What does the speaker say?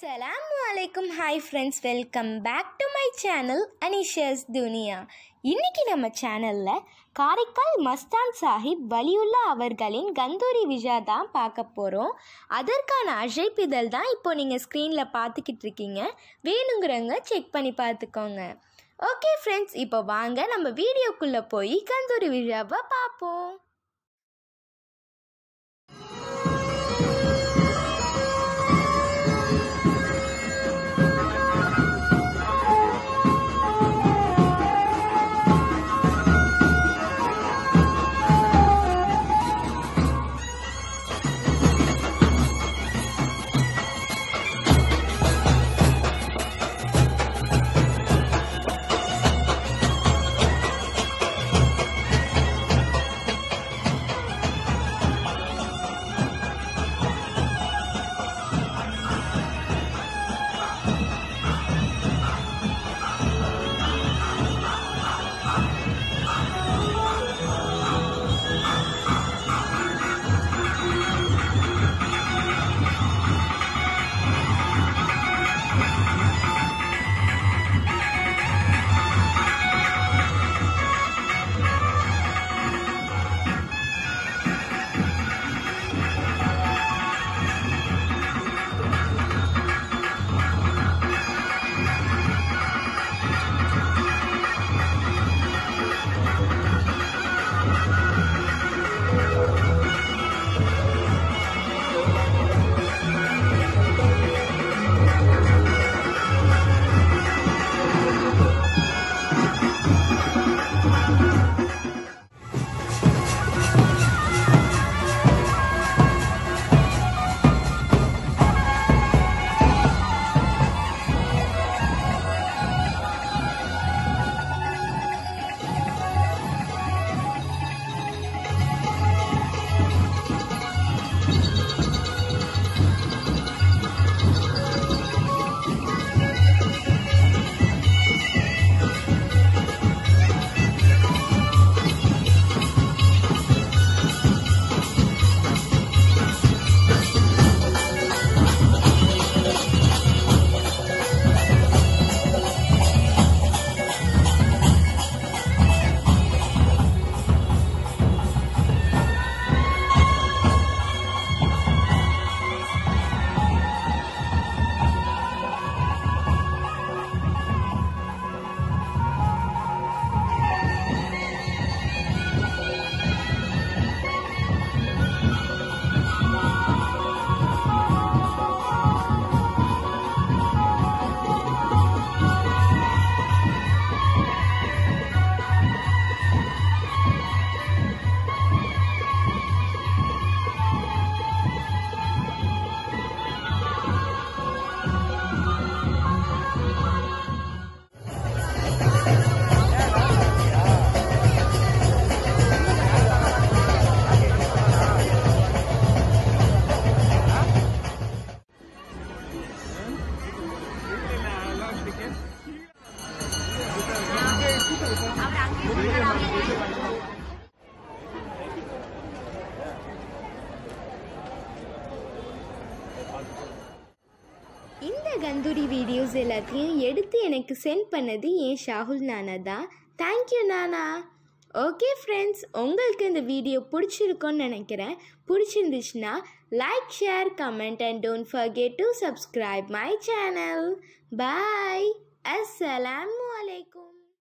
அஸ்ஸலாமு அலைக்கும் hi friends welcome back to my channel Anisha's Duniya இன்னைக்கு நம்ம சேனலில் காரைக்கால் மஸ்தான் சாஹிப் வலியுல்லா அவர்களின் கந்தூரி விழா தான் பார்க்க போகிறோம் அதற்கான அழைப்பிதழ் தான் இப்போ நீங்கள் ஸ்க்ரீனில் பார்த்துக்கிட்டு இருக்கீங்க வேணுங்கிறவங்க செக் பண்ணி பார்த்துக்கோங்க ஓகே ஃப்ரெண்ட்ஸ் இப்போ வாங்க நம்ம வீடியோக்குள்ளே போய் கந்தூரி விழாவை பார்ப்போம் இந்த கந்தூரி வீடியோஸ் எல்லாத்தையும் எடுத்து எனக்கு சென்ட் பண்ணது என் ஷாகுல் நானா தான் தேங்க்யூ நானா ஓகே ஃப்ரெண்ட்ஸ் உங்களுக்கு இந்த வீடியோ பிடிச்சிருக்கும்னு நினைக்கிறேன் பிடிச்சிருந்துச்சுன்னா like share comment and don't forget to subscribe my channel bye அஸ்ஸலாமு அலைக்கும்